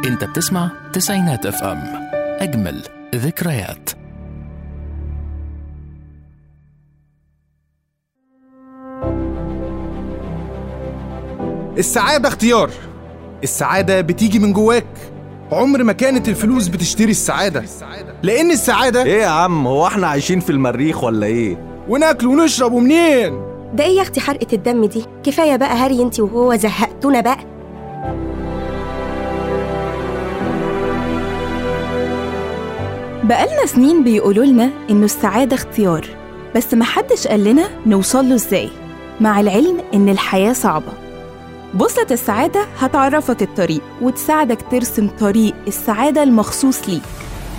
انت بتسمع تسعينات اف ام اجمل ذكريات السعادة اختيار السعادة بتيجي من جواك عمر ما كانت الفلوس بتشتري السعادة لأن السعادة ايه يا عم هو احنا عايشين في المريخ ولا ايه وناكل ونشرب ومنين ده ايه يا اختي حرقة الدم دي كفاية بقى هري انتي وهو زهقتونا بقى بقالنا سنين بيقولوا لنا إنه السعادة اختيار بس محدش قال لنا نوصل له إزاي مع العلم إن الحياة صعبة بوصلة السعادة هتعرفك الطريق وتساعدك ترسم طريق السعادة المخصوص ليك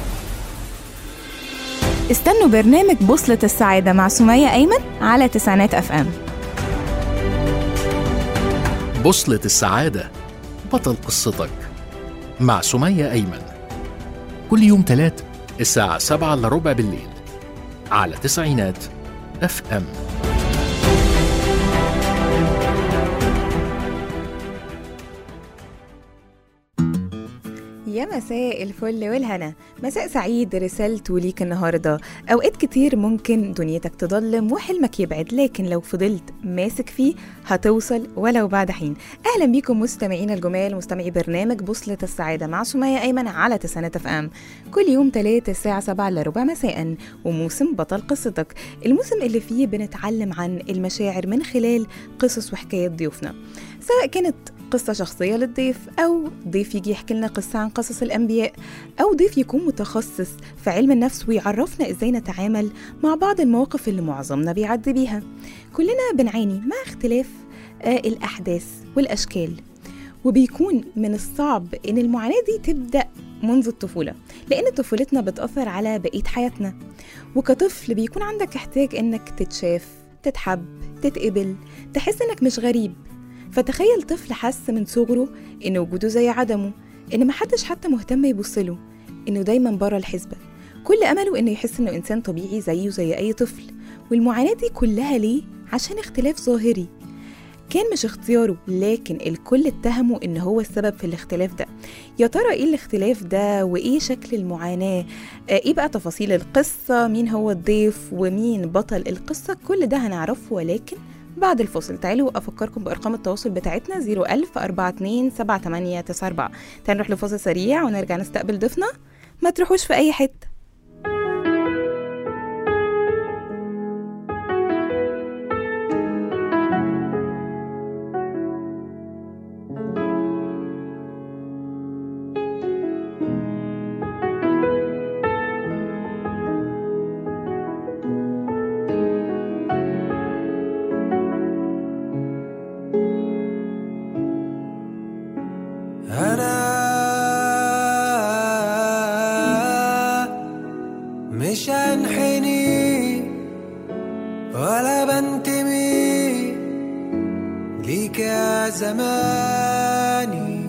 استنوا برنامج بوصلة السعادة مع سمية أيمن على تسعينات أف أم بوصلة السعادة بطل قصتك مع سمية أيمن كل يوم تلات الساعة سبعة إلا ربع بالليل على تسعينات اف ام يا مساء الفل والهنا مساء سعيد رسالته ليك النهاردة أوقات كتير ممكن دنيتك تضلم وحلمك يبعد لكن لو فضلت ماسك فيه هتوصل ولو بعد حين أهلا بيكم مستمعين الجمال مستمعي برنامج بوصلة السعادة مع سمية أيمن على تسعينات اف ام كل يوم تلاتة الساعة سبعة إلا ربع مساء وموسم بطل قصتك الموسم اللي فيه بنتعلم عن المشاعر من خلال قصص وحكايات ضيوفنا سواء كانت قصة شخصية للضيف أو ضيف يجي يحكي لنا قصة عن قصص الأنبياء أو ضيف يكون متخصص في علم النفس ويعرفنا إزاي نتعامل مع بعض المواقف اللي معظمنا بيعدي بيها كلنا بنعاني مع اختلاف آه، الأحداث والأشكال وبيكون من الصعب إن المعاناة دي تبدأ منذ الطفولة لأن طفولتنا بتأثر على بقية حياتنا وكطفل بيكون عندك احتياج إنك تتشاف تتحب تتقبل تحس إنك مش غريب فتخيل طفل حس من صغره إن وجوده زي عدمه إن محدش حتى مهتم يبصله إنه دايما بره الحسبة كل أمله إنه يحس إنه إنسان طبيعي زيه زي أي طفل والمعاناة دي كلها ليه؟ عشان اختلاف ظاهري كان مش اختياره لكن الكل اتهمه ان هو السبب في الاختلاف ده يا ترى ايه الاختلاف ده وايه شكل المعاناة آه، ايه بقى تفاصيل القصة مين هو الضيف ومين بطل القصة كل ده هنعرفه ولكن بعد الفصل تعالوا افكركم بارقام التواصل بتاعتنا 01000 42 7894 تعالوا نروح لفاصل سريع ونرجع نستقبل ضيفنا ما تروحوش في اي حته أنا مش هنحني ولا بنتمي ليك يا زماني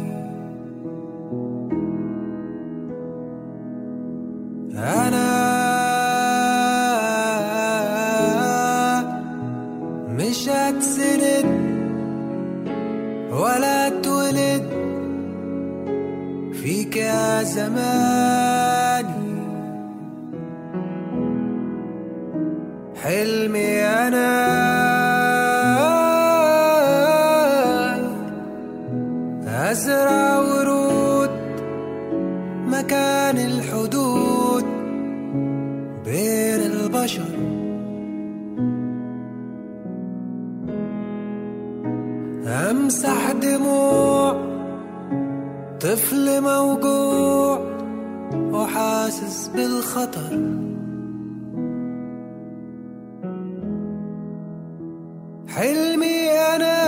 أنا مش هتسند ولا اتولد فيك يا زماني حلمي أنا أزرع ورود مكان الحدود بين البشر أمسح دموع طفل موجوع وحاسس بالخطر حلمي أنا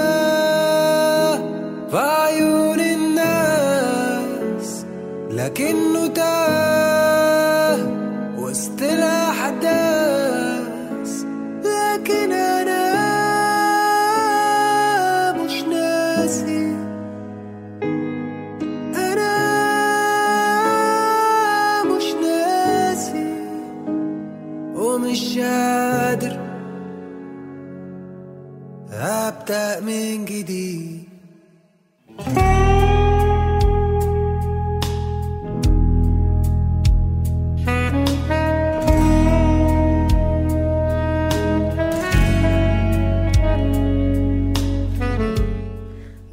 في عيون الناس لكنه تاه وسط الأحداث لكن أنا مش ناسي أنا مش ناسي ومش قادر أبدأ من جديد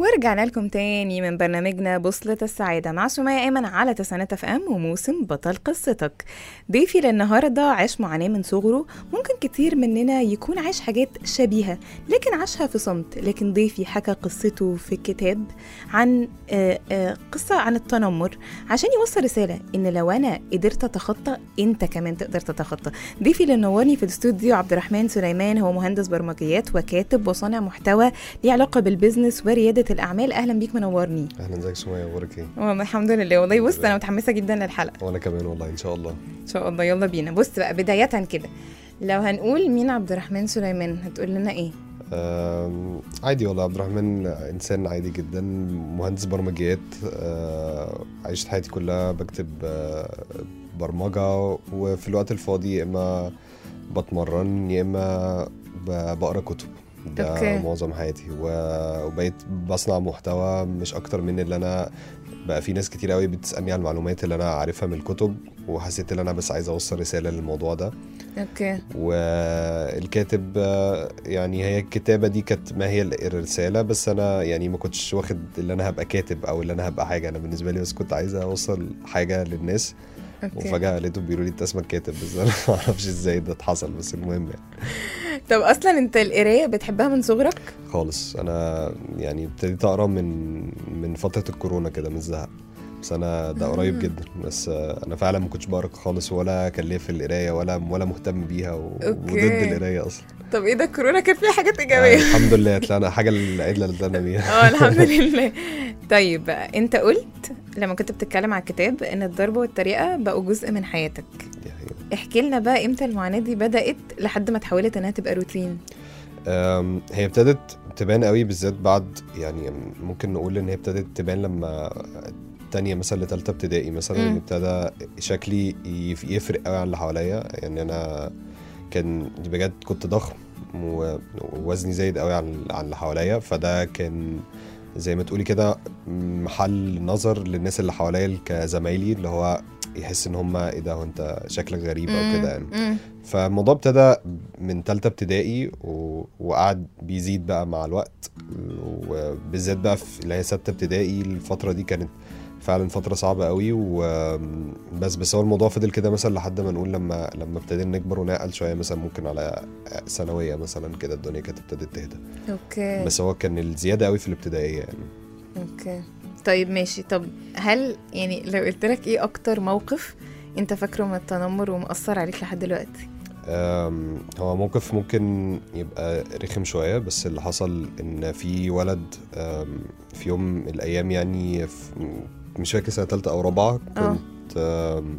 ورجعنا لكم تاني من برنامجنا بوصلة السعادة مع سمية أيمن على تسعينات اف ام وموسم بطل قصتك ضيفي للنهاردة عاش معاناة من صغره ممكن كتير مننا يكون عاش حاجات شبيهة لكن عاشها في صمت لكن ضيفي حكى قصته في الكتاب عن آه، آه، قصة عن التنمر عشان يوصل رسالة إن لو أنا قدرت أتخطى أنت كمان تقدر تتخطى ضيفي اللي نورني في الاستوديو عبد الرحمن سليمان هو مهندس برمجيات وكاتب وصانع محتوى ليه علاقة بالبيزنس وريادة الأعمال أهلا بيك منورني اهلا ازيك سمية اخبارك ايه والله الحمد لله والله بص أنا متحمسة جدا للحلقة وانا كمان والله ان شاء الله إن شاء الله يلا بينا بص بقى بداية كده لو هنقول مين عبد الرحمن سليمان هتقول لنا إيه؟ أم، عادي والله عبد الرحمن انسان عادي جدا مهندس برمجيات أه، عشت حياتي كلها بكتب أه، برمجة وفي الوقت الفاضي يا اما بتمرن يا اما ب- بقرا كتب ده أوكي. معظم حياتي و- وبقيت بصنع محتوى مش اكتر من اللي انا بقى في ناس كتير قوي بتسالني على المعلومات اللي انا عارفها من الكتب وحسيت ان انا بس عايز اوصل رساله للموضوع ده أوكي والكاتب آه، يعني هي الكتابه دي كانت ما هي الرساله بس انا يعني ما كنتش واخد اللي انا هبقى كاتب او اللي انا هبقى حاجه انا بالنسبه لي بس كنت عايز اوصل حاجه للناس أوكي وفجاه لقيتهم بيقولوا لي انت اسمك كاتب بس انا ما اعرفش ازاي ده اتحصل بس المهم يعني طب أصلا أنت القراية بتحبها من صغرك؟ خالص انا يعني ابتديت اقرا من من فتره الكورونا كده من الزهق بس انا ده قريب جدا بس آه، انا فعلا ما كنتش بقرا خالص ولا كان ليا في القرايه ولا ولا مهتم بيها و... أوكي. وضد القرايه اصلا طب إيه ده كورونا كان فيها حاجات آه، إيجابية الحمد لله طلعنا حاجه العدله اللي طلعنا بيها اه الحمد لله طيب بقى انت قلت لما كنت بتتكلم على الكتاب ان الضرب والتريقه بقوا جزء من حياتك دي حقيقة. احكي لنا بقى امتى المعاناه دي بدات لحد ما اتحولت انها تبقى روتين أم، هي ابتدت تبان قوي بالذات بعد يعني ممكن نقول ان هي ابتدت تبان لما تانية مثلا لتالتة ابتدائي مثلا مم. إن ابتدى شكلي يف- يفرق قوي عن اللي حواليا يعني انا كان بجد كنت ضخم و- ووزني زايد قوي عن عن اللي حواليا فده كان زي ما تقولي كده محل نظر للناس اللي حواليا كزمايلي اللي هو يحس ان هم ايه ده هو انت شكلك غريب او كده يعني مم. فالموضوع ابتدى من تالتة ابتدائي و... وقعد بيزيد بقى مع الوقت وبالذات بقى في اللي هي ستة ابتدائي الفترة دي كانت فعلا فترة صعبة قوي وبس بس هو الموضوع فضل كده مثلا لحد ما نقول لما لما ابتدينا نكبر ونعقل شوية مثلا ممكن على ثانوية مثلا كده الدنيا كانت ابتدت تهدى اوكي بس هو كان الزيادة قوي في الابتدائية يعني اوكي طيب ماشي طب هل يعني لو قلت لك ايه اكتر موقف انت فاكره من التنمر ومأثر عليك لحد دلوقتي أم، هو موقف ممكن يبقى رخم شوية بس اللي حصل إن في ولد أم، في يوم من الأيام يعني في- مش فاكر سنة تالتة أو رابعة آه. كنت أم،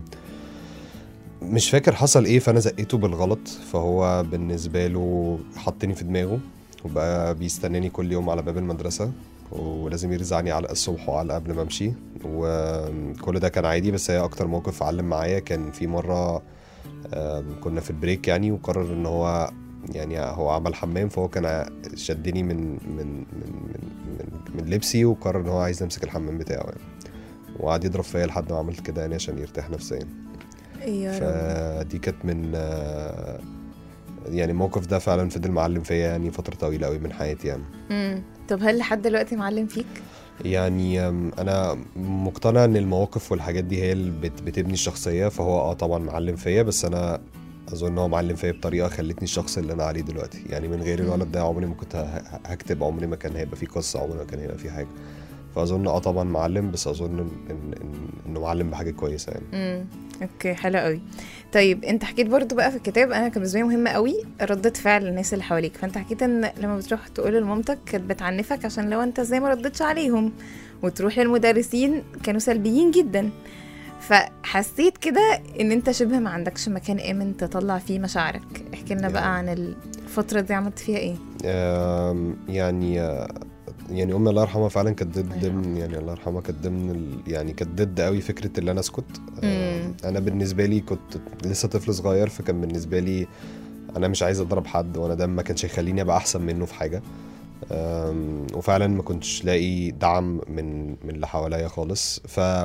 مش فاكر حصل إيه فأنا زقيته بالغلط فهو بالنسبة له حطني في دماغه وبقى بيستناني كل يوم على باب المدرسة ولازم يرزعني على الصبح وعلى قبل ما امشي وكل ده كان عادي بس هي اكتر موقف علم معايا كان في مره آم، كنا في البريك يعني وقرر ان هو يعني هو عمل حمام فهو كان شدني من من من من, من, من لبسي وقرر ان هو عايز يمسك الحمام بتاعه يعني وقعد يضرب فيا لحد ما عملت كده يعني عشان يرتاح نفسيا يا رب فدي كانت من آه، يعني الموقف ده فعلا فضل معلم فيا يعني فترة طويلة قوي من حياتي يعني مم. طب هل لحد دلوقتي معلم فيك يعني أم، انا مقتنع ان المواقف والحاجات دي هي اللي بت- بتبني الشخصيه فهو اه طبعا معلم فيا بس انا اظن هو معلم فيا بطريقه خلتني الشخص اللي انا عليه دلوقتي يعني من غير الولد ده عمري ما كنت ه- هكتب عمري ما كان هيبقى في قصه عمري ما كان هيبقى في حاجه فاظن اه طبعا معلم بس اظن ان, إن, إن انه معلم بحاجه كويسه يعني امم اوكي حلو قوي طيب انت حكيت برضو بقى في الكتاب انا كان بالنسبه لي مهمه قوي ردة فعل الناس اللي حواليك فانت حكيت ان لما بتروح تقول لمامتك كانت بتعنفك عشان لو انت ازاي ما ردتش عليهم وتروح للمدرسين كانوا سلبيين جدا فحسيت كده ان انت شبه ما عندكش مكان امن تطلع فيه مشاعرك احكي لنا بقى عن الفتره دي عملت فيها ايه آم، يعني آه، يعني امي الله يرحمها فعلا كانت ضد الله ضمن يعني الله يرحمها كانت ضمن ال- يعني كانت ضد قوي فكره ان انا اسكت آه، مم. انا بالنسبه لي كنت لسه طفل صغير فكان بالنسبه لي انا مش عايز اضرب حد وانا ده ما كانش يخليني ابقى احسن منه في حاجه أم، وفعلا ما كنتش لاقي دعم من من اللي حواليا خالص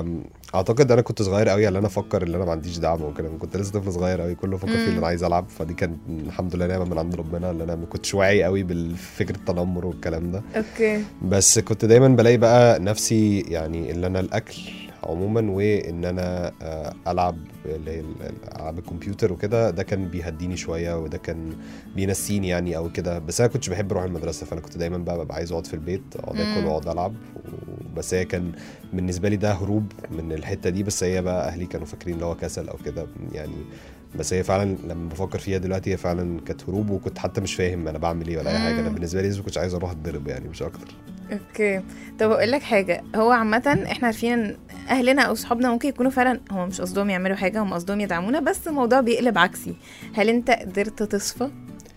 فاعتقد انا كنت صغير قوي على انا افكر ان انا ما عنديش دعم وكده كنت لسه طفل صغير قوي كله فكر فيه ان انا عايز العب فدي كان الحمد لله نعمه من عند ربنا ان انا ما كنتش واعي قوي بالفكر التنمر والكلام ده اوكي بس كنت دايما بلاقي بقى نفسي يعني ان انا الاكل عموما وان انا آه، العب اللي هي ال- العاب الكمبيوتر وكده ده كان بيهديني شويه وده كان بينسيني يعني او كده بس انا كنتش بحب اروح المدرسه فانا كنت دايما بقى ببقى عايز اقعد في البيت اقعد اكل مم. واقعد العب و- بس هي كان بالنسبه لي ده هروب من الحته دي بس هي بقى اهلي كانوا فاكرين اللي هو كسل او كده يعني بس هي فعلا لما بفكر فيها دلوقتي هي فعلا كانت هروب وكنت حتى مش فاهم انا بعمل ايه ولا اي حاجه انا مم. بالنسبه لي لسه كنتش عايز اروح اتضرب يعني مش اكتر اوكي طب اقول لك حاجه هو عامه احنا عارفين ان اهلنا او صحابنا ممكن يكونوا فعلا هم مش قصدهم يعملوا حاجه هم قصدهم يدعمونا بس الموضوع بيقلب عكسي هل انت قدرت تصفى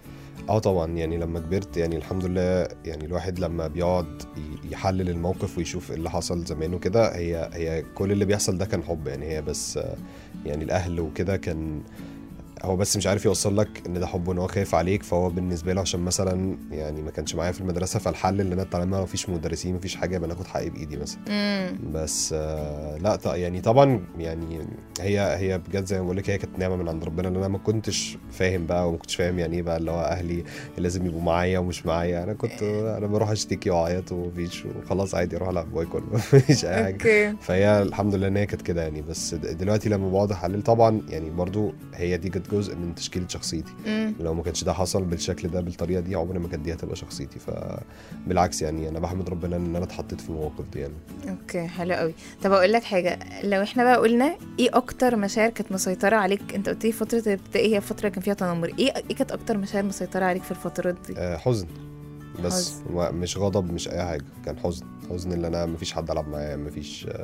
اه طبعا يعني لما كبرت يعني الحمد لله يعني الواحد لما بيقعد ي- يحلل الموقف ويشوف إيه اللي حصل زمان وكده هي هي كل اللي بيحصل ده كان حب يعني هي بس آه، يعني الاهل وكده كان هو بس مش عارف يوصل لك ان ده حب وان هو خايف عليك فهو بالنسبه له عشان مثلا يعني ما كانش معايا في المدرسه فالحل ان انا طالما ما فيش مدرسين ما فيش حاجه يبقى ناخد حقي بايدي مثلا امم بس آه، لا ط- يعني طبعا يعني هي هي بجد زي ما بقول لك هي كانت نعمه من عند ربنا ان انا ما كنتش فاهم بقى وما كنتش فاهم يعني ايه بقى اللي هو اهلي لازم يبقوا معايا ومش معايا انا كنت انا بروح اشتكي واعيط ومفيش وخلاص عادي اروح العب بايكل مفيش اي حاجه اوكي فهي الحمد لله ان هي كانت كده يعني بس د- دلوقتي لما بقعد احلل طبعا يعني برضو هي دي كانت جزء من تشكيله شخصيتي امم لو ما كانش ده حصل بالشكل ده بالطريقه دي عمري ما كانت دي هتبقى شخصيتي فبالعكس يعني انا بحمد ربنا ان انا اتحطيت في المواقف دي يعني اوكي حلو قوي طب اقول لك حاجه لو احنا بقى قلنا ايه اكتر مشاعر كانت مسيطره عليك انت قلت لي فتره الابتدائي هي فتره كان فيها تنمر ايه ايه كانت اكتر مشاعر مسيطره عليك في الفترات دي آه، حزن بس حزن. و- مش غضب مش اي حاجه كان حزن حزن ان انا مفيش حد العب معاه مفيش آه،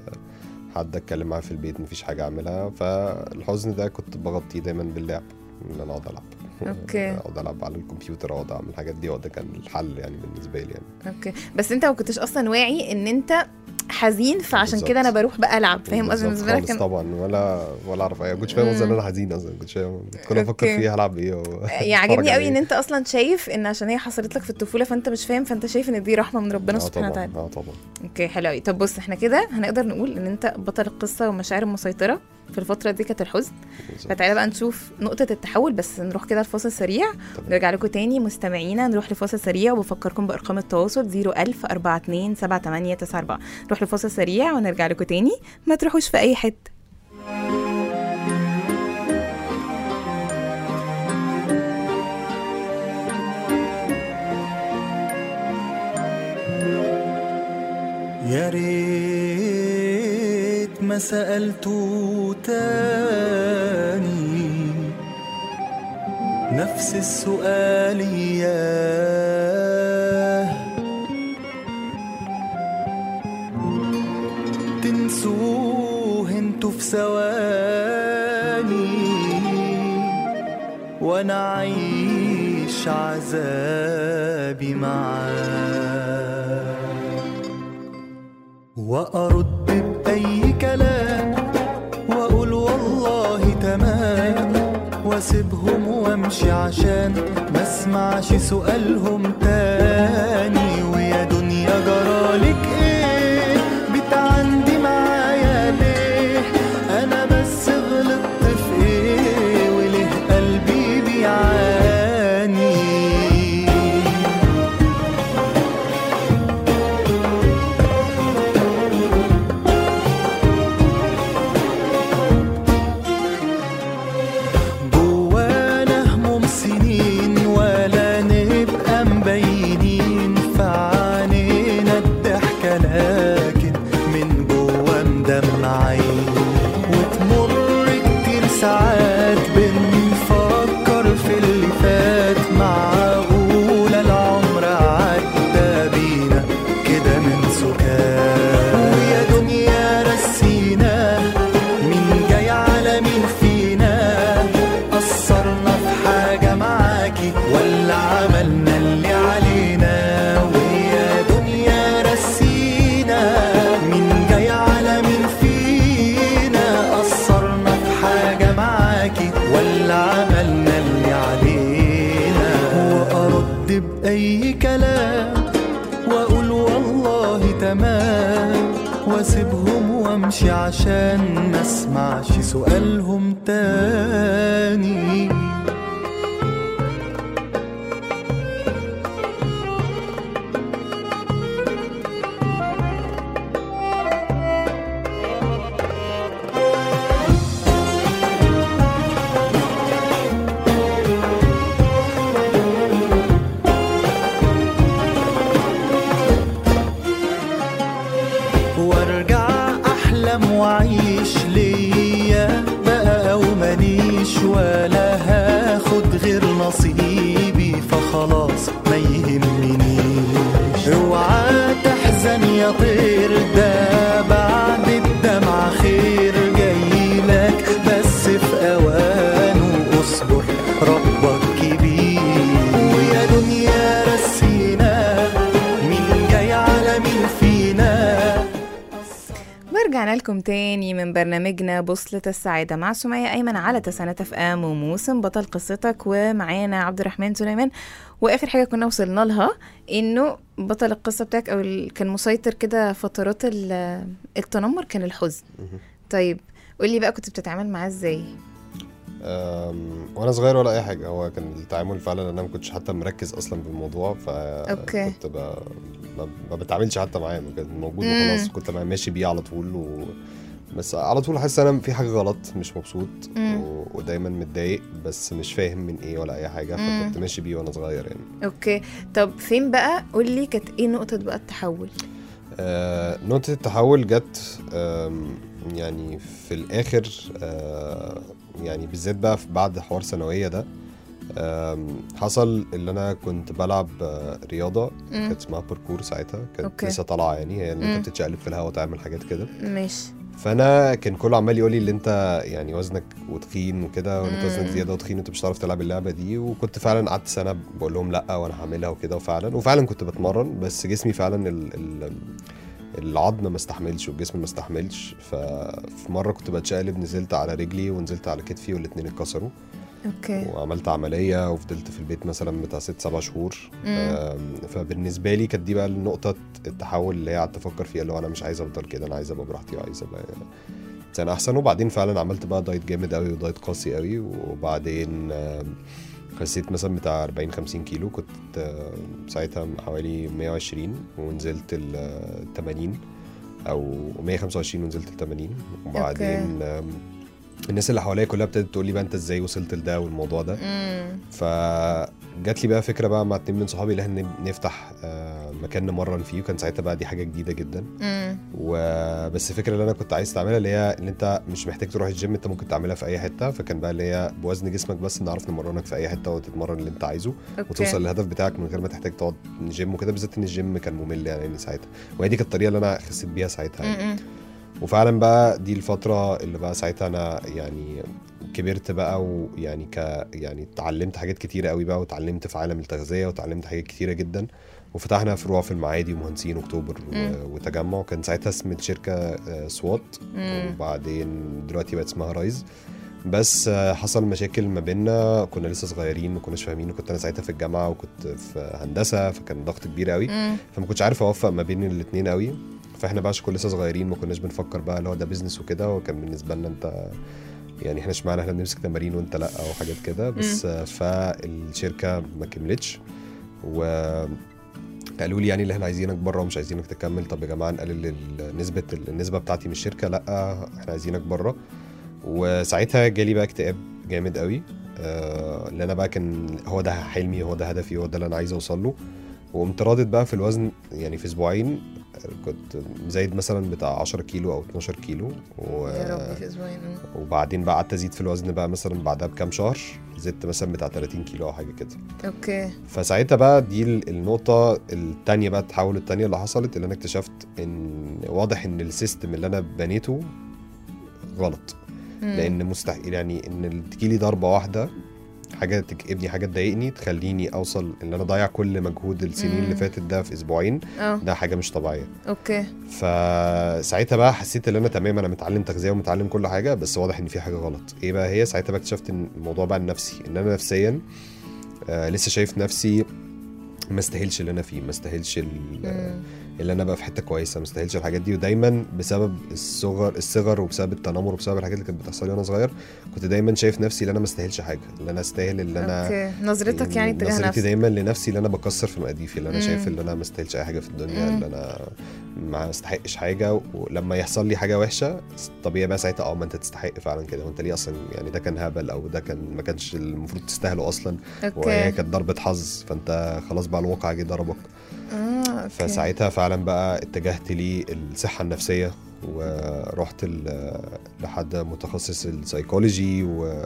حد اتكلم معاه في البيت مفيش حاجه اعملها فالحزن ده كنت بغطيه دايما باللعب ان انا اقعد العب أوكي. اقعد العب على الكمبيوتر اقعد اعمل الحاجات دي وده كان الحل يعني بالنسبه لي يعني اوكي بس انت ما كنتش اصلا واعي ان انت حزين فعشان بالظبط. كده انا بروح بقى العب فاهم قصدي بالظبط بالنسبه لك خالص كان طبعا ولا ولا اعرف اي ما كنتش فاهم اصلا ان انا حزين اصلا كنت فاهم كنت افكر أوكي. فيها هلعب ايه و- يعني أتفرج عاجبني على قوي ان إيه. انت اصلا شايف ان عشان هي حصلت لك في الطفوله فانت مش فاهم فانت شايف ان دي رحمه من ربنا اه سبحانه طبعا وتعالى اه طبعا اوكي حلو قوي طب بص احنا كده هنقدر نقول ان انت بطل القصه والمشاعر المسيطره في الفتره دي كانت الحزن بالظبط. فتعالى بقى نشوف نقطه التحول بس نروح كده لفاصل سريع تمام. نرجع لكم تاني مستمعينا نروح لفاصل سريع وبفكركم بارقام التواصل 01000 42 7894 نروح لفاصل سريع ونرجع لكم تاني ما تروحوش في اي حته يا ريت ما سألته تاني نفس السؤال ياه تنسوه انتوا في ثواني وانا عايش عذابي معاه وأرد بأي كلام وأقول والله تمام واسيبهم وامشي عشان ما اسمعش سؤالهم تاني ويا دنيا جرالك ايه بتعندي معايا ليه انا بس غلطت في ايه وليه قلبي بيعاني جوانا هموم سنين ولا نبقى مبينين والله تمام واسيبهم وامشي عشان ما اسمعش سؤالهم تاني وارجع احلم واعيش ليا بقى او ماليش ولا هاخد غير نصيبي فخلاص ما يهمنيش اوعى تحزن يا طير ده بعد الدمع خير جايلك بس في اوانه اصبر ربك كبير ويا دنيا رسينا مين جاي على مين فينا ورجعنا لكم تاني من برنامجنا بوصلة السعادة مع سمية أيمن على تسانات اف ام وموسم بطل قصتك ومعانا عبد الرحمن سليمان وآخر حاجة كنا وصلنا لها إنه بطل القصة بتاعك أو ال- كان مسيطر كده فترات ال- التنمر كان الحزن طيب قولي بقى كنت بتتعامل معاه ازاي أم، وانا صغير ولا اي حاجه هو كان التعامل فعلا انا ما كنتش حتى مركز اصلا بالموضوع أوكي. فكنت ب... ما, ما بتعاملش حتى معاه كان موجود مم. وخلاص كنت بقى ماشي بيه على طول و... بس على طول حاسس انا في حاجه غلط مش مبسوط مم. و... ودايما متضايق بس مش فاهم من ايه ولا اي حاجه مم. فكنت ماشي بيه وانا صغير يعني اوكي طب فين بقى قولي كانت ايه نقطة بقى التحول آه، نقطة التحول جت آم، يعني في الآخر آه، يعني بالذات بقى في- بعد حوار ثانوية ده آم، حصل اللي أنا كنت بلعب آه، رياضة مم. كانت اسمها باركور ساعتها كانت أوكي. لسه طالعة يعني هي اللي مم. أنت بتتشقلب في الهواء وتعمل حاجات كده ماشي فأنا كان كله عمال يقول لي اللي أنت يعني وزنك وتخين وكده وأنت مم. وزنك زيادة وتخين وأنت مش هتعرف تلعب اللعبة دي وكنت فعلا قعدت سنة بقول لهم لأ وأنا هعملها وكده وفعلا وفعلا كنت بتمرن بس جسمي فعلا ال ال العظم ما استحملش والجسم ما استحملش ففي مره كنت بتشقلب نزلت على رجلي ونزلت على كتفي والاتنين اتكسروا اوكي وعملت عمليه وفضلت في البيت مثلا بتاع ست سبع شهور مم. آم، فبالنسبه لي كانت دي بقى النقطه التحول اللي هي قعدت افكر فيها اللي هو انا مش عايز افضل كده انا عايز ابقى براحتي وعايز ابقى انسان احسن وبعدين فعلا عملت بقى دايت جامد قوي ودايت قاسي قوي وبعدين آم، خسيت مثلا بتاع 40 50 كيلو كنت آه، ساعتها حوالي 120 ونزلت ال 80 او 125 ونزلت ل 80 وبعدين آم، الناس اللي حواليا كلها ابتدت تقول لي بقى انت ازاي وصلت لده والموضوع ده امم فجات لي بقى فكره بقى مع اتنين من صحابي اللي احنا نفتح آه، مكان نمرن فيه وكان ساعتها بقى دي حاجه جديده جدا امم وبس الفكره اللي انا كنت عايز تعملها اللي هي ان انت مش محتاج تروح الجيم انت ممكن تعملها في اي حته فكان بقى اللي هي بوزن جسمك بس نعرف نمرنك في اي حته وتتمرن اللي انت عايزه وتوصل للهدف بتاعك من غير ما تحتاج تقعد جيم وكده بالذات ان الجيم كان ممل يعني ساعتها وهي دي كانت الطريقه اللي انا خسيت بيها ساعتها يعني. امم وفعلا بقى دي الفترة اللي بقى ساعتها أنا يعني كبرت بقى ويعني ك يعني اتعلمت حاجات كتيرة قوي بقى واتعلمت في عالم التغذية واتعلمت حاجات كتيرة جدا وفتحنا فروع في المعادي ومهندسين أكتوبر مم. و- وتجمع وكان ساعتها اسم الشركة آه، سوات مم. وبعدين دلوقتي بقت اسمها رايز بس آه، حصل مشاكل ما بيننا كنا لسه صغيرين ما كناش فاهمين وكنت انا ساعتها في الجامعه وكنت في هندسه فكان ضغط كبير قوي امم فما كنتش عارف اوفق ما بين الاثنين قوي فاحنا بقى عشان كنا لسه صغيرين ما كناش بنفكر بقى اللي هو ده بيزنس وكده وكان بالنسبه لنا انت يعني احنا اشمعنى احنا بنمسك تمارين وانت لا او حاجات كده بس آه، فالشركه ما كملتش و قالوا لي يعني اللي احنا عايزينك بره ومش عايزينك تكمل طب يا جماعه نقلل النسبه النسبه بتاعتي من الشركه لا احنا عايزينك بره وساعتها جالي بقى اكتئاب جامد قوي آه، اللي انا بقى كان هو ده حلمي هو ده هدفي هو ده اللي انا عايز اوصل له وقمت رادد بقى في الوزن يعني في اسبوعين كنت زايد مثلا بتاع 10 كيلو او 12 كيلو و... يا ربي في اسبوعين مم. وبعدين بقى قعدت ازيد في الوزن بقى مثلا بعدها بكام شهر زدت مثلا بتاع 30 كيلو او حاجه كده اوكي فساعتها بقى دي ال- النقطة التانية بقى التحول التانية اللي حصلت اللي أنا اكتشفت إن واضح إن السيستم اللي أنا بنيته غلط مم. لأن مستحيل يعني إن تجيلي ضربة واحدة حاجة تكئبني حاجة تضايقني تخليني أوصل إن أنا أضيع كل مجهود السنين مم. اللي فاتت ده في أسبوعين اه ده حاجة مش طبيعية اوكي فساعتها بقى حسيت ان انا تمام انا متعلم تغذيه ومتعلم كل حاجه بس واضح ان في حاجه غلط ايه بقى هي ساعتها بقى اكتشفت ان الموضوع بقى النفسي ان انا نفسيا آه لسه شايف نفسي ما استاهلش اللي انا فيه ما استاهلش ال- مم. اللي انا ابقى في حته كويسه ما استاهلش الحاجات دي ودايما بسبب الصغر الصغر وبسبب التنمر وبسبب الحاجات اللي كانت بتحصل لي وانا صغير كنت دايما شايف نفسي اللي انا ما استاهلش حاجه اللي انا استاهل اللي انا اوكي نظرتك يعني تجاه نظرتي نفسك دايما لنفسي اللي انا بكسر في مقاديفي اللي انا مم. شايف اللي انا ما استاهلش اي حاجه في الدنيا مم. اللي انا ما استحقش حاجه ولما يحصل لي حاجه وحشه طبيعي بقى ساعتها اه ما انت تستحق فعلا كده وانت ليه اصلا يعني ده كان هبل او ده كان ما كانش المفروض تستاهله اصلا وهي اوكي كانت ضربه حظ فانت خلاص بقى الواقع جه ضربك اه اوكي فساعتها فعلا بقى اتجهت للصحه النفسيه ورحت ال- لحد متخصص السايكولوجي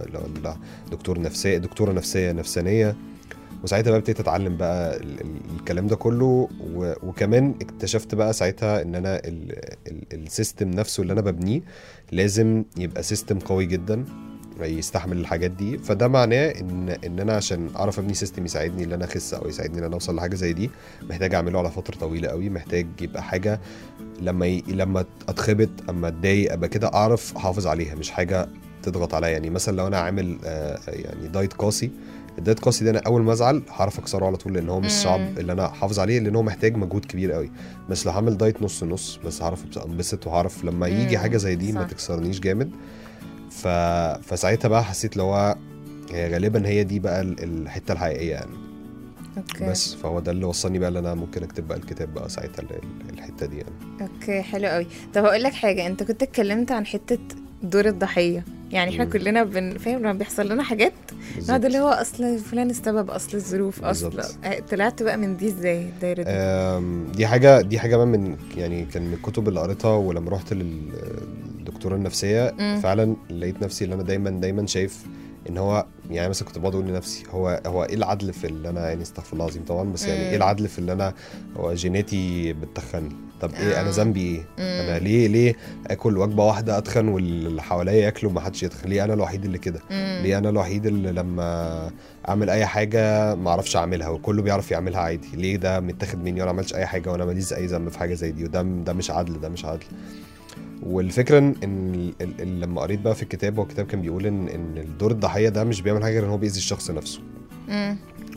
ودكتور نفسيه دكتوره نفسيه نفسانيه وساعتها بقى ابتديت اتعلم بقى ال- ال- الكلام ده كله و- وكمان اكتشفت بقى ساعتها ان انا ال- ال- السيستم نفسه اللي انا ببنيه لازم يبقى سيستم قوي جدا يستحمل الحاجات دي فده معناه ان ان انا عشان اعرف ابني سيستم يساعدني ان انا اخس او يساعدني ان انا اوصل لحاجه زي دي محتاج اعمله على فتره طويله قوي محتاج يبقى حاجه لما ي... لما اتخبط اما اتضايق ابقى كده اعرف احافظ عليها مش حاجه تضغط عليا يعني مثلا لو انا عامل آه، يعني دايت قاسي الدايت قاسي ده انا اول ما ازعل هعرف اكسره على طول لان هو مش مم. صعب اللي انا احافظ عليه لان هو محتاج مجهود كبير قوي بس لو هعمل دايت نص نص بس هعرف انبسط وهعرف لما يجي مم، حاجه زي دي ما صح. تكسرنيش جامد ف... فساعتها بقى حسيت لو هو هي غالبا هي دي بقى ال- الحته الحقيقيه يعني اوكي بس فهو ده اللي وصلني بقى ان انا ممكن اكتب بقى الكتاب بقى ساعتها ال- ال- الحته دي يعني اوكي حلو قوي طب هقول لك حاجه انت كنت اتكلمت عن حته دور الضحيه يعني احنا مم. كلنا بن... فاهم لما بيحصل لنا حاجات بعد اللي هو اصل فلان السبب اصل الظروف اصل بالظبط. آه، طلعت بقى من دي ازاي الدايره دي آم، دي حاجه دي حاجه بقى من يعني كان من الكتب اللي قريتها ولما رحت للدكتوره النفسيه مم. فعلا لقيت نفسي اللي انا دايما دايما شايف ان هو يعني مثلا كنت بقعد اقول لنفسي هو هو ايه العدل في اللي انا يعني استغفر الله العظيم طبعا بس يعني مم. ايه العدل في اللي انا هو جيناتي بتخني طب ايه انا آه. ذنبي ايه؟ مم. انا ليه ليه اكل وجبه واحده اتخن واللي حواليا ياكلوا ما حدش يتخن ليه انا الوحيد اللي كده؟ مم. ليه انا الوحيد اللي لما اعمل اي حاجه ما اعرفش اعملها وكله بيعرف يعملها عادي ليه ده متاخد مني وانا ما عملتش اي حاجه وانا ماليش اي ذنب في حاجه زي دي وده ده مش عدل ده مش عدل والفكره ان إن ال- ال- ال- لما قريت بقى في الكتاب هو الكتاب كان بيقول ان ان الدور الضحيه ده مش بيعمل حاجه غير ان هو بيأذي الشخص نفسه مم.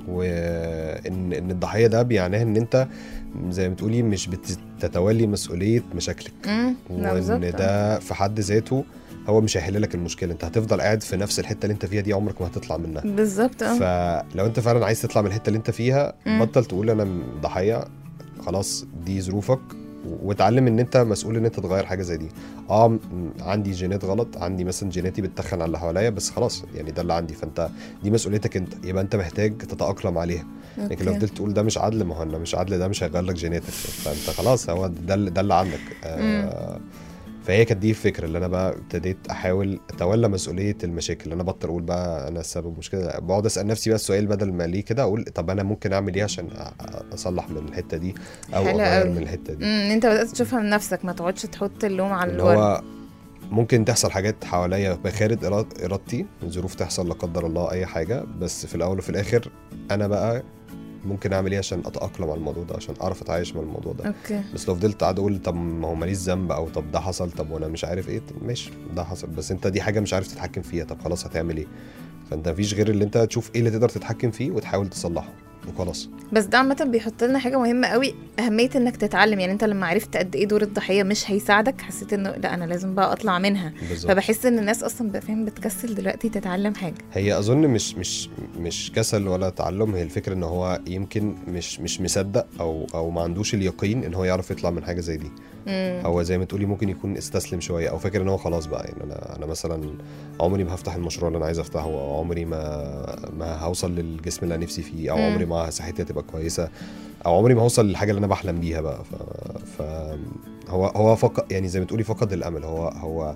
وان ان الضحيه ده بيعناه ان انت زي ما بتقولي مش بتتولي مسؤوليه مشاكلك مم. لا، بالظبط. وان ده في حد ذاته هو مش هيحل لك المشكله انت هتفضل قاعد في نفس الحته اللي انت فيها دي عمرك ما هتطلع منها بالظبط اه فلو انت فعلا عايز تطلع من الحته اللي انت فيها مم. بطل تقول انا ضحيه خلاص دي ظروفك و- واتعلم ان انت مسؤول ان انت تغير حاجه زي دي اه م- عندي جينات غلط عندي مثلا جيناتي بتتخن على اللي حواليا بس خلاص يعني ده اللي عندي فانت دي مسؤوليتك انت يبقى انت محتاج تتاقلم عليها لكن لو أوكي. فضلت تقول ده مش عدل ما هو انا مش عدل ده مش هيغير لك جيناتك فانت خلاص هو ده اللي- ده اللي عندك آه فهي كانت دي الفكره اللي انا بقى ابتديت احاول اتولى مسؤوليه المشاكل اللي انا بطل اقول بقى انا السبب مش كده بقعد اسال نفسي بقى السؤال بدل ما ليه كده اقول طب انا ممكن اعمل ايه عشان أ- اصلح من الحته دي او حلو اغير قوي. من الحته دي امم انت بدات تشوفها من نفسك ما تقعدش تحط اللوم على اللي الورق هو ممكن تحصل حاجات حواليا بخارج إراد- ارادتي ظروف تحصل لا قدر الله اي حاجه بس في الاول وفي الاخر انا بقى ممكن اعمل ايه عشان اتاقلم على الموضوع ده عشان اعرف اتعايش مع الموضوع ده اوكي بس لو فضلت قاعد اقول طب ما هو ماليش ذنب او طب ده حصل طب وانا مش عارف ايه طب ماشي ده حصل بس انت دي حاجه مش عارف تتحكم فيها طب خلاص هتعمل ايه فانت مفيش غير اللي انت تشوف ايه اللي تقدر تتحكم فيه وتحاول تصلحه وخلاص بس ده عامة بيحط لنا حاجة مهمة قوي أهمية إنك تتعلم يعني أنت لما عرفت قد إيه دور الضحية مش هيساعدك حسيت إنه لا أنا لازم بقى أطلع منها بالظبط فبحس إن الناس أصلا بقى فاهم بتكسل دلوقتي تتعلم حاجة هي اظن مش مش مش كسل ولا تعلم هي الفكره ان هو يمكن مش مش مصدق او او ما عندوش اليقين ان هو يعرف يطلع من حاجه زي دي مم. هو زي ما تقولي ممكن يكون استسلم شويه او فاكر ان هو خلاص بقى يعني انا انا مثلا عمري ما هفتح المشروع اللي انا عايز افتحه او عمري ما ما هوصل للجسم اللي انا نفسي فيه او مم. عمري ما صحتي هتبقى كويسه او عمري ما هوصل للحاجه اللي انا بحلم بيها بقى ف, ف هو هو فقد يعني زي ما تقولي فقد الامل هو هو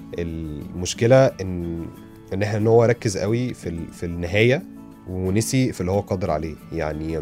المشكله ان ان احنا ان هو ركز قوي في ال... في النهايه ونسي في اللي هو قادر عليه يعني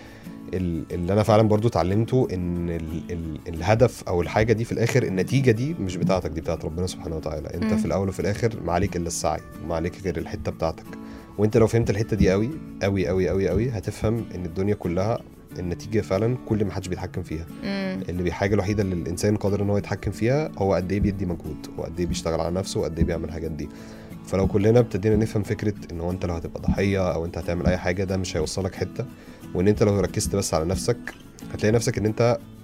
ال- اللي انا فعلا برضو اتعلمته ان ال ال الهدف او الحاجه دي في الاخر النتيجه دي مش بتاعتك دي بتاعت ربنا سبحانه وتعالى انت مم. في الاول وفي الاخر ما عليك الا السعي ما عليك غير الحته بتاعتك وانت لو فهمت الحته دي قوي قوي قوي قوي قوي هتفهم ان الدنيا كلها النتيجه فعلا كل ما حدش بيتحكم فيها مم. اللي الحاجه الوحيده اللي الانسان قادر ان هو يتحكم فيها هو قد ايه بيدي مجهود هو قد ايه بيشتغل على نفسه وقد ايه بيعمل الحاجات دي فلو كلنا ابتدينا نفهم فكره ان هو انت لو هتبقى ضحيه او انت هتعمل اي حاجه ده مش هيوصلك حته وان انت لو ركزت بس على نفسك هتلاقي نفسك ان انت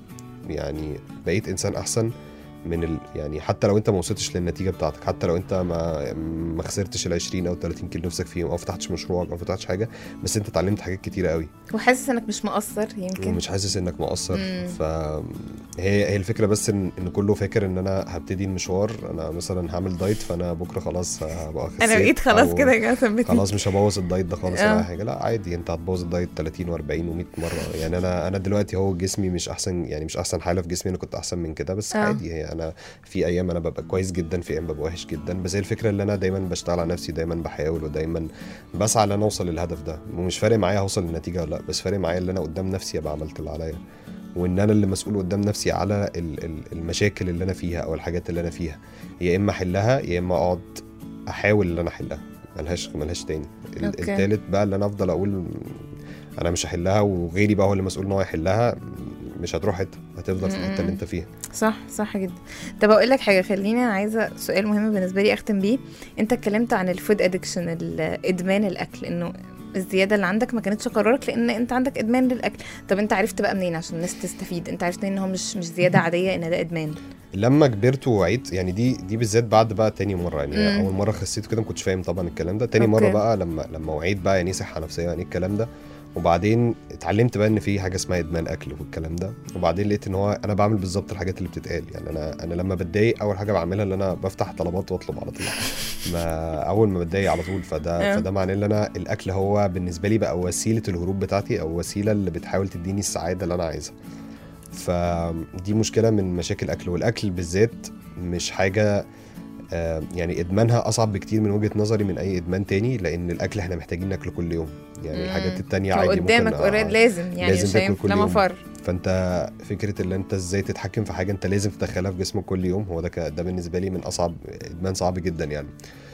يعني بقيت انسان احسن من ال... يعني حتى لو انت ما وصلتش للنتيجه بتاعتك حتى لو انت ما ما خسرتش ال 20 او 30 كيلو نفسك فيهم او فتحتش مشروعك او فتحتش حاجه بس انت اتعلمت حاجات كتيره قوي وحاسس انك مش مقصر يمكن ومش حاسس انك مقصر مم. فهي هي الفكره بس ان, ان كله فاكر ان انا هبتدي المشوار انا مثلا هعمل دايت فانا بكره خلاص هبقى خسيت انا بقيت خلاص أو كده يا جماعه ثبتني خلاص مش هبوظ الدايت ده خالص آه. ولا أي حاجه لا عادي انت هتبوظ الدايت 30 و40 و100 مره يعني انا انا دلوقتي هو جسمي مش احسن يعني مش احسن حاله في جسمي انا كنت احسن من كده بس آه. عادي هي انا في ايام انا ببقى كويس جدا في ايام ببقى وحش جدا بس هي الفكره اللي انا دايما بشتغل على نفسي دايما بحاول ودايما بسعى ان انا اوصل للهدف ده ومش فارق معايا هوصل للنتيجه ولا لا بس فارق معايا ان انا قدام نفسي ابقى عملت اللي عليا وان انا اللي مسؤول قدام نفسي على ال- ال- المشاكل اللي انا فيها او الحاجات اللي انا فيها يا اما احلها يا اما اقعد احاول ان انا احلها ملهاش ملهاش تاني ال- أوكي. التالت بقى اللي انا افضل اقول انا مش هحلها وغيري بقى هو اللي مسؤول ان هو يحلها مش هتروح حته هتفضل في الحته اللي انت فيها صح صح جدا طب اقول لك حاجه خليني انا عايزه سؤال مهم بالنسبه لي اختم بيه انت اتكلمت عن الفود ادكشن ادمان الاكل انه الزياده اللي عندك ما كانتش قرارك لان انت عندك ادمان للاكل طب انت عرفت بقى منين عشان الناس تستفيد انت عرفت ان هو مش مش زياده عاديه ان ده ادمان لما كبرت ووعيت يعني دي دي بالذات بعد بقى تاني مره يعني مم. اول مره خسيت كده ما كنتش فاهم طبعا الكلام ده تاني أوكي. مره بقى لما لما وعيت بقى يعني إيه صحه نفسيه يعني إيه الكلام ده وبعدين اتعلمت بقى ان في حاجه اسمها ادمان اكل والكلام ده وبعدين لقيت ان هو انا بعمل بالظبط الحاجات اللي بتتقال يعني انا انا لما بتضايق اول حاجه بعملها ان انا بفتح طلبات واطلب على طول ما اول ما بتضايق على طول فده آه. فده معناه ان انا الاكل هو بالنسبه لي بقى وسيله الهروب بتاعتي او وسيله اللي بتحاول تديني السعاده اللي انا عايزها فدي مشكله من مشاكل الاكل والاكل بالذات مش حاجه آه، يعني ادمانها اصعب بكتير من وجهه نظري من اي ادمان تاني لان الاكل احنا محتاجين ناكله كل يوم يعني مم. الحاجات التانية هو عادي قدامك ممكن اوريدي آه، لازم يعني لازم مش تاكل هينفع كل لا يوم. مفر فانت فكره ان انت ازاي تتحكم في حاجه انت لازم تدخلها في جسمك كل يوم هو ده ك- ده بالنسبه لي من اصعب ادمان صعب جدا يعني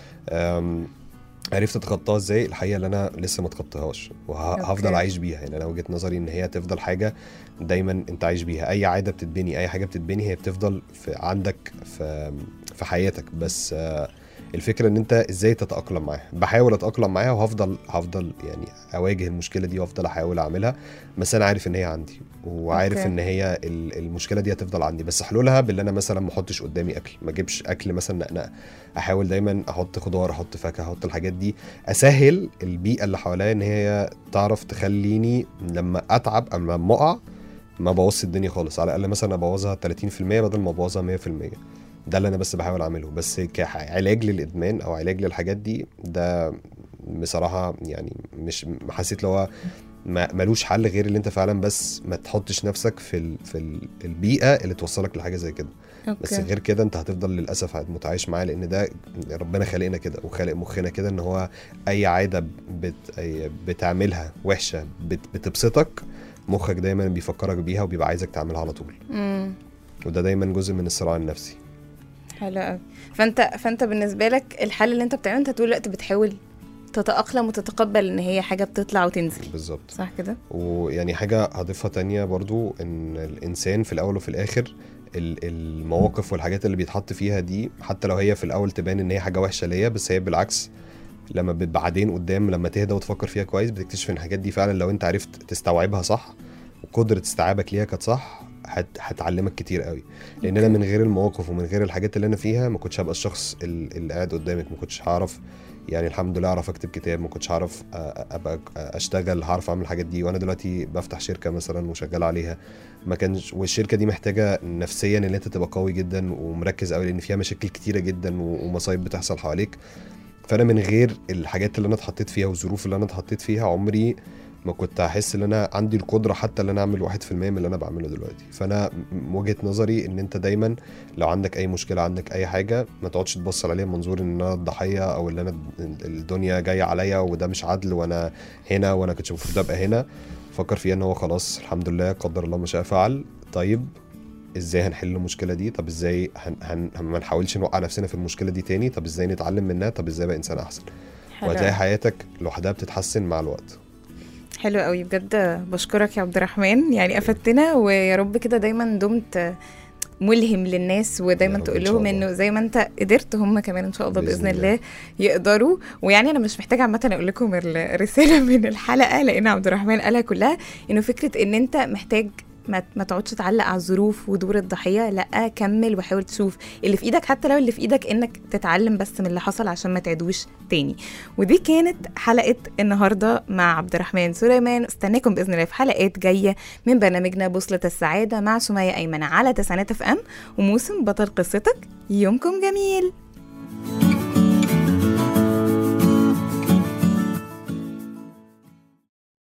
أم، عرفت اتخطاها ازاي الحقيقه اللي انا لسه ما اتخطيهاش وهفضل أوكي. عايش بيها يعني انا وجهه نظري ان هي تفضل حاجه دايما انت عايش بيها اي عاده بتتبني اي حاجه بتتبني هي بتفضل في عندك في في حياتك بس آه، الفكره ان انت ازاي تتاقلم معاها بحاول اتاقلم معاها وهفضل هفضل يعني اواجه المشكله دي وافضل احاول اعملها بس انا عارف ان هي عندي وعارف أوكي. ان هي ال- المشكله دي هتفضل عندي بس حلولها باللي انا مثلا ما احطش قدامي اكل ما اجيبش اكل مثلا نقنقه احاول دايما احط خضار احط فاكهه احط الحاجات دي اسهل البيئه اللي حواليا ان هي تعرف تخليني لما اتعب اما لما اقع ما بوظش الدنيا خالص على الاقل مثلا ابوظها 30% بدل ما ابوظها 100% ده اللي انا بس بحاول اعمله بس كعلاج للادمان او علاج للحاجات دي ده بصراحه يعني مش حسيت لو هو ما- ملوش حل غير اللي انت فعلا بس ما تحطش نفسك في ال في ال البيئه اللي توصلك لحاجه زي كده بس اوكي غير كده انت هتفضل للاسف متعايش معاه لان ده ربنا خالقنا كده وخالق مخنا كده ان هو اي عاده بت أي بتعملها وحشه بت بتبسطك مخك دايما بيفكرك بيها وبيبقى عايزك تعملها على طول امم وده دايما جزء من الصراع النفسي حلو قوي فانت فانت بالنسبه لك الحل اللي انت بتعمله انت طول الوقت بتحاول تتاقلم وتتقبل ان هي حاجه بتطلع وتنزل بالظبط صح كده ويعني حاجة هضيفها تانية برضو ان الانسان في الاول وفي الاخر ال- المواقف والحاجات اللي بيتحط فيها دي حتى لو هي في الاول تبان ان هي حاجة وحشة ليا بس هي بالعكس لما بت- بعدين قدام لما تهدى وتفكر فيها كويس بتكتشف ان الحاجات دي فعلا لو انت عرفت تستوعبها صح وقدرة استيعابك ليها كانت صح هت... هتعلمك كتير قوي لان انا من غير المواقف ومن غير الحاجات اللي انا فيها ما كنتش هبقى الشخص ال- اللي قاعد قدامك ما كنتش هعرف يعني الحمد لله اعرف اكتب كتاب ما كنتش هعرف أ- ابقى اشتغل هعرف اعمل الحاجات دي وانا دلوقتي بفتح شركه مثلا وشغال عليها ما كانش والشركه دي محتاجه نفسيا ان انت تبقى قوي جدا ومركز قوي لان فيها مشاكل كتيره جدا و- ومصايب بتحصل حواليك فانا من غير الحاجات اللي انا اتحطيت فيها والظروف اللي انا اتحطيت فيها عمري ما كنت هحس ان انا عندي القدره حتى ان انا اعمل 1% من اللي انا بعمله دلوقتي فانا م- وجهه نظري ان انت دايما لو عندك اي مشكله عندك اي حاجه ما تقعدش تبص عليها من منظور ان انا الضحيه او ان انا الدنيا جايه عليا وده مش عدل وانا هنا وانا كنتش المفروض ابقى هنا فكر فيها ان هو خلاص الحمد لله قدر الله ما شاء فعل طيب ازاي هنحل المشكله دي طب ازاي هن... هن... ما نحاولش نوقع نفسنا في المشكله دي تاني طب ازاي نتعلم منها طب ازاي بقى انسان احسن حلو وهتلاقي قوي. حياتك لوحدها بتتحسن مع الوقت حلو قوي بجد بشكرك يا عبد الرحمن يعني افدتنا ويا رب كده دايما دمت ملهم للناس ودايما يا رب تقول إن شاء لهم الله. انه زي ما انت قدرت هم كمان ان شاء الله باذن, بإذن الله. الله. يقدروا ويعني انا مش محتاجه عامه اقول لكم الرساله من الحلقه لان عبد الرحمن قالها كلها انه فكره ان انت محتاج ما, ما تقعدش تعلق على الظروف ودور الضحيه لا كمل وحاول تشوف اللي في ايدك حتى لو اللي في ايدك انك تتعلم بس من اللي حصل عشان ما تعيدوش تاني ودي كانت حلقه النهارده مع عبد الرحمن سليمان استناكم باذن الله في حلقات جايه من برنامجنا بوصله السعاده مع سميه ايمن على تسعينات اف ام وموسم بطل قصتك يومكم جميل